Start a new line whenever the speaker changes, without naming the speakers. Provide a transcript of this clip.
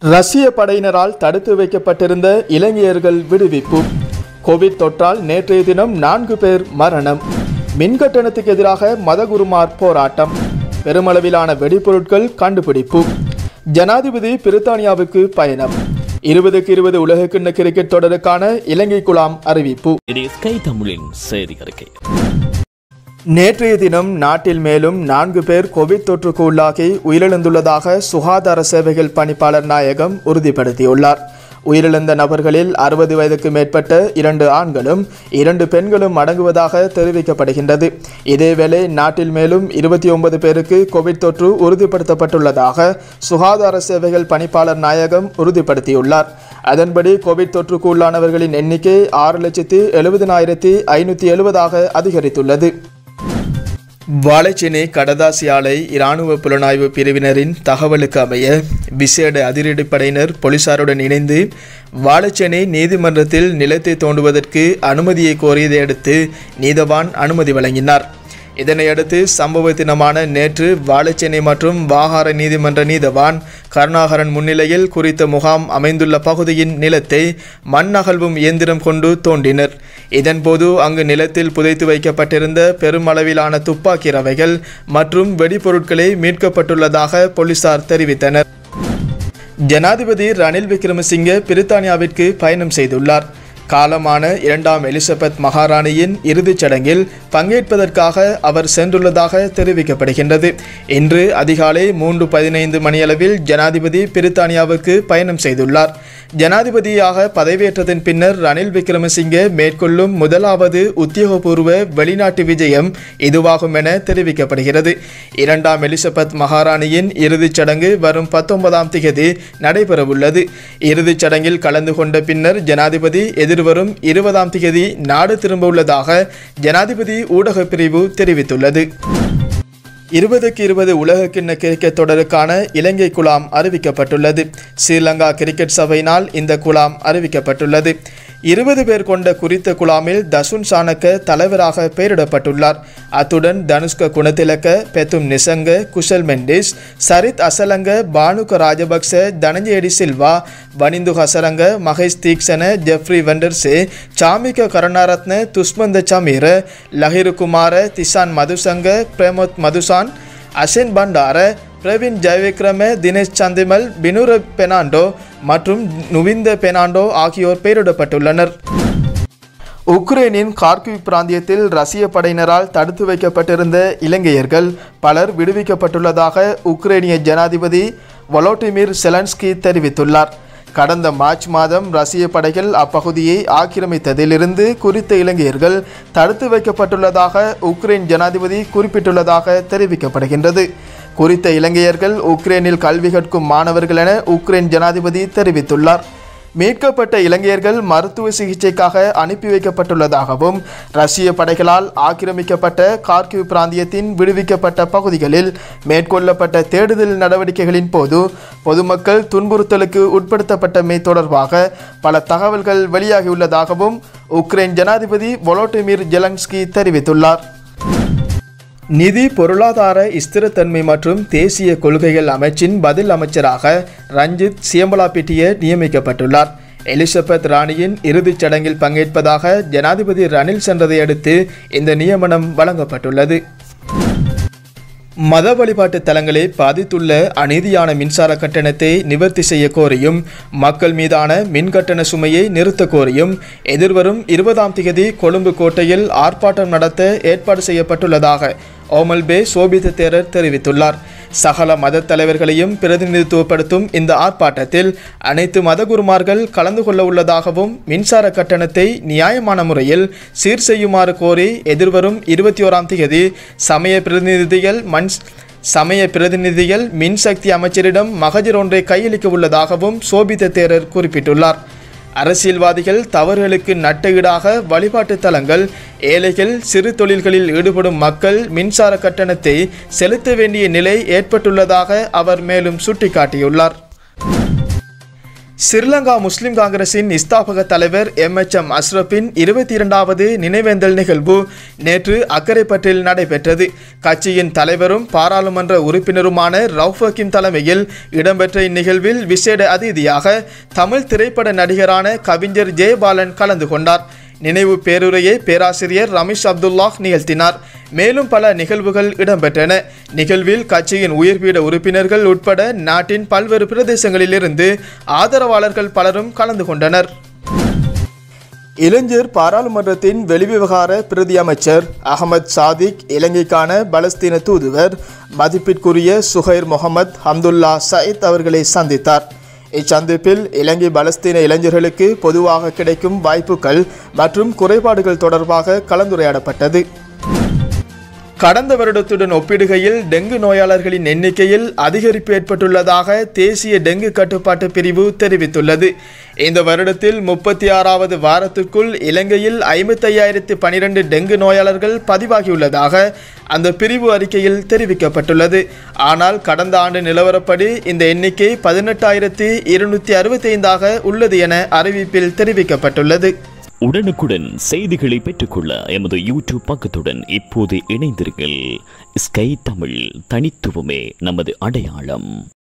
ரஷ்ய படையினரால் தடுத்து வைக்கப்பட்டிருந்த இலங்கையர்கள் விடுவிப்பு கோவிட் தொற்றால் நேற்றைய தினம் நான்கு பேர் மரணம் மின்கட்டணத்துக்கு எதிராக மதகுருமார் போராட்டம் பெருமளவிலான வெடிபொருட்கள் கண்டுபிடிப்பு ஜனாதிபதி பிரித்தானியாவுக்கு பயணம் இருபதுக்கு இருபது உலகக்கிண்ண கிரிக்கெட் தொடருக்கான இலங்கை குழாம் அறிவிப்பு
இது ஸ்கை தமிழின் செய்தி அறிக்கை
நேற்றைய தினம் நாட்டில் மேலும் நான்கு பேர் கோவிட் தொற்றுக்கு உள்ளாகி உயிரிழந்துள்ளதாக சுகாதார சேவைகள் பணிப்பாளர் நாயகம் உறுதிப்படுத்தியுள்ளார் உயிரிழந்த நபர்களில் அறுபது வயதுக்கு மேற்பட்ட இரண்டு ஆண்களும் இரண்டு பெண்களும் அடங்குவதாக தெரிவிக்கப்படுகின்றது இதேவேளை நாட்டில் மேலும் இருபத்தி ஒன்பது பேருக்கு கோவிட் தொற்று உறுதிப்படுத்தப்பட்டுள்ளதாக சுகாதார சேவைகள் பணிப்பாளர் நாயகம் உறுதிப்படுத்தியுள்ளார் அதன்படி கோவிட் தொற்றுக்கு உள்ளானவர்களின் எண்ணிக்கை ஆறு லட்சத்தி எழுபதினாயிரத்தி ஐநூற்றி எழுபதாக அதிகரித்துள்ளது வாழைச்சேனை கடதாசி ஆலை இராணுவ புலனாய்வு பிரிவினரின் தகவலுக்கு அமைய விசேட அதிரடிப்படையினர் போலீசாருடன் இணைந்து வாழைச்சேனை நீதிமன்றத்தில் நிலத்தை தோண்டுவதற்கு அனுமதியை கோரியதை அடுத்து நீதவான் அனுமதி வழங்கினார் இதனையடுத்து சம்பவ தினமான நேற்று வாழைச்சேனை மற்றும் வாகார நீதிமன்ற நீதவான் கருணாகரன் முன்னிலையில் குறித்த முகாம் அமைந்துள்ள பகுதியின் நிலத்தை மண் அகழ்வும் இயந்திரம் கொண்டு தோண்டினர் இதன்போது அங்கு நிலத்தில் புதைத்து வைக்கப்பட்டிருந்த பெருமளவிலான துப்பாக்கி ரவைகள் மற்றும் வெடிபொருட்களை மீட்கப்பட்டுள்ளதாக போலீசார் தெரிவித்தனர் ஜனாதிபதி ரணில் விக்ரமசிங்கே பிரித்தானியாவிற்கு பயணம் செய்துள்ளார் காலமான இரண்டாம் எலிசபெத் மகாராணியின் இறுதிச் சடங்கில் பங்கேற்பதற்காக அவர் சென்றுள்ளதாக தெரிவிக்கப்படுகின்றது இன்று அதிகாலை மூன்று பதினைந்து மணியளவில் ஜனாதிபதி பிரித்தானியாவுக்கு பயணம் செய்துள்ளார் ஜனாதிபதியாக பதவியேற்றதன் பின்னர் ரணில் விக்ரமசிங்கே மேற்கொள்ளும் முதலாவது உத்தியோகபூர்வ வெளிநாட்டு விஜயம் இதுவாகும் என தெரிவிக்கப்படுகிறது இரண்டாம் எலிசபெத் மகாராணியின் இறுதிச் சடங்கு வரும் பத்தொன்பதாம் திகதி நடைபெறவுள்ளது இறுதிச் சடங்கில் கலந்து கொண்ட பின்னர் ஜனாதிபதி எதிர்வரும் இருபதாம் திகதி நாடு திரும்ப உள்ளதாக ஜனாதிபதி ஊடகப் பிரிவு தெரிவித்துள்ளது இருபதுக்கு இருபது உலகக்கிண்ண கிரிக்கெட் தொடருக்கான இலங்கை குழாம் அறிவிக்கப்பட்டுள்ளது ஸ்ரீலங்கா கிரிக்கெட் சபையினால் இந்த குழாம் அறிவிக்கப்பட்டுள்ளது இருபது பேர் கொண்ட குறித்த குழாமில் தசுன் சாணக்க தலைவராக பெயரிடப்பட்டுள்ளார் அத்துடன் தனுஷ்க குணத்திலக்க பெத்தும் நிசங்க குஷல் மெண்டிஸ் சரித் அசலங்க பானுக ராஜபக்ச தனஞ்சயடி சில்வா வனிந்து ஹசரங்க மகேஷ் தீக்ஷன ஜெஃப்ரி வெண்டர்சே சாமிக கருணாரத்ன துஷ்மந்த சமீர லஹிரு குமார திசான் மதுசங்க பிரமோத் மதுசான் அசென் பண்டார பிரவீன் ஜெயவிக்ரம தினேஷ் சந்திமல் பினுர பெனாண்டோ மற்றும் நுவிந்த பெனாண்டோ ஆகியோர் பெயரிடப்பட்டுள்ளனர் உக்ரைனின் கார்கிவ் பிராந்தியத்தில் ரஷ்ய படையினரால் தடுத்து வைக்கப்பட்டிருந்த இலங்கையர்கள் பலர் விடுவிக்கப்பட்டுள்ளதாக உக்ரைனிய ஜனாதிபதி வொலோடிமிர் செலன்ஸ்கி தெரிவித்துள்ளார் கடந்த மார்ச் மாதம் ரஷ்ய படைகள் அப்பகுதியை ஆக்கிரமித்ததிலிருந்து குறித்த இலங்கையர்கள் தடுத்து வைக்கப்பட்டுள்ளதாக உக்ரைன் ஜனாதிபதி குறிப்பிட்டுள்ளதாக தெரிவிக்கப்படுகின்றது குறித்த இலங்கையர்கள் உக்ரைனில் கல்வி கற்கும் மாணவர்கள் என உக்ரைன் ஜனாதிபதி தெரிவித்துள்ளார் மீட்கப்பட்ட இலங்கையர்கள் மருத்துவ சிகிச்சைக்காக அனுப்பி வைக்கப்பட்டுள்ளதாகவும் ரஷ்ய படைகளால் ஆக்கிரமிக்கப்பட்ட கார்கிவ் பிராந்தியத்தின் விடுவிக்கப்பட்ட பகுதிகளில் மேற்கொள்ளப்பட்ட தேடுதல் நடவடிக்கைகளின் போது பொதுமக்கள் துன்புறுத்தலுக்கு உட்படுத்தப்பட்டமை தொடர்பாக பல தகவல்கள் வெளியாகியுள்ளதாகவும் உக்ரைன் ஜனாதிபதி வொலோடிமிர் ஜெலன்ஸ்கி தெரிவித்துள்ளார் நிதி பொருளாதார ஸ்திரத்தன்மை மற்றும் தேசிய கொள்கைகள் அமைச்சின் பதில் அமைச்சராக ரஞ்சித் சியம்பலாபிட்டிய நியமிக்கப்பட்டுள்ளார் எலிசபெத் ராணியின் இறுதிச் சடங்கில் பங்கேற்பதாக ஜனாதிபதி ரணில் சென்றதை அடுத்து இந்த நியமனம் வழங்கப்பட்டுள்ளது மத வழிபாட்டு தலங்களை பாதித்துள்ள அநீதியான மின்சார கட்டணத்தை நிவர்த்தி செய்ய கோரியும் மக்கள் மீதான மின் கட்டண சுமையை நிறுத்த கோரியும் எதிர்வரும் இருபதாம் தேதி கொழும்பு கோட்டையில் ஆர்ப்பாட்டம் நடத்த ஏற்பாடு செய்யப்பட்டுள்ளதாக ஓமல் பே சோபித தேரர் தெரிவித்துள்ளார் சகல மத தலைவர்களையும் பிரதிநிதித்துவப்படுத்தும் இந்த ஆர்ப்பாட்டத்தில் அனைத்து மதகுருமார்கள் கலந்து கொள்ள உள்ளதாகவும் மின்சார கட்டணத்தை நியாயமான முறையில் சீர் செய்யுமாறு கோரி எதிர்வரும் இருபத்தி ஓராம் தேதி சமய பிரதிநிதிகள் மண் சமய பிரதிநிதிகள் மின்சக்தி அமைச்சரிடம் மகஜர் ஒன்றை கையளிக்க உள்ளதாகவும் சோபித தேரர் குறிப்பிட்டுள்ளார் அரசியல்வாதிகள் தவறுகளுக்கு நட்டஈடாக வழிபாட்டு தலங்கள் ஏழைகள் சிறு தொழில்களில் ஈடுபடும் மக்கள் மின்சார கட்டணத்தை செலுத்த வேண்டிய நிலை ஏற்பட்டுள்ளதாக அவர் மேலும் சுட்டிக்காட்டியுள்ளார் ஸ்ரீலங்கா முஸ்லிம் காங்கிரசின் ஸ்தாபக தலைவர் எம் எச் எம் அஸ்ரப்பின் இருபத்தி இரண்டாவது நினைவேந்தல் நிகழ்வு நேற்று அக்கரைப்பற்றில் நடைபெற்றது கட்சியின் தலைவரும் பாராளுமன்ற உறுப்பினருமான ரவுஃப் ஹக்கீம் தலைமையில் இடம்பெற்ற இந்நிகழ்வில் விசேட அதிதியாக தமிழ் திரைப்பட நடிகரான கவிஞர் ஜெயபாலன் கலந்து கொண்டார் நினைவு பேருரையை பேராசிரியர் ரமேஷ் அப்துல்லாஹ் நிகழ்த்தினார் மேலும் பல நிகழ்வுகள் இடம்பெற்றன நிகழ்வில் கட்சியின் உயிர்பீட உறுப்பினர்கள் உட்பட நாட்டின் பல்வேறு பிரதேசங்களிலிருந்து ஆதரவாளர்கள் பலரும் கலந்து கொண்டனர் இளைஞர் பாராளுமன்றத்தின் வெளிவிவகார பிரதி அமைச்சர் அகமது சாதிக் இலங்கைக்கான பலஸ்தீன தூதுவர் மதிப்பிற்குரிய சுஹைர் முகமது ஹம்துல்லா சயித் அவர்களை சந்தித்தார் இச்சந்திப்பில் இலங்கை பலஸ்தீன இளைஞர்களுக்கு பொதுவாக கிடைக்கும் வாய்ப்புகள் மற்றும் குறைபாடுகள் தொடர்பாக கலந்துரையாடப்பட்டது கடந்த வருடத்துடன் ஒப்பிடுகையில் டெங்கு நோயாளர்களின் எண்ணிக்கையில் அதிகரிப்பு ஏற்பட்டுள்ளதாக தேசிய டெங்கு கட்டுப்பாட்டு பிரிவு தெரிவித்துள்ளது இந்த வருடத்தில் முப்பத்தி ஆறாவது வாரத்திற்குள் இலங்கையில் ஐம்பத்தையாயிரத்து பனிரெண்டு டெங்கு நோயாளர்கள் பதிவாகியுள்ளதாக அந்த பிரிவு அறிக்கையில் தெரிவிக்கப்பட்டுள்ளது ஆனால் கடந்த ஆண்டு நிலவரப்படி இந்த எண்ணிக்கை பதினெட்டாயிரத்தி இருநூற்றி அறுபத்தி ஐந்தாக உள்ளது என அறிவிப்பில் தெரிவிக்கப்பட்டுள்ளது
உடனுக்குடன் செய்திகளை பெற்றுக்கொள்ள எமது யூடியூப் பக்கத்துடன் இப்போது இணைந்திருங்கள் ஸ்கை தமிழ் தனித்துவமே நமது அடையாளம்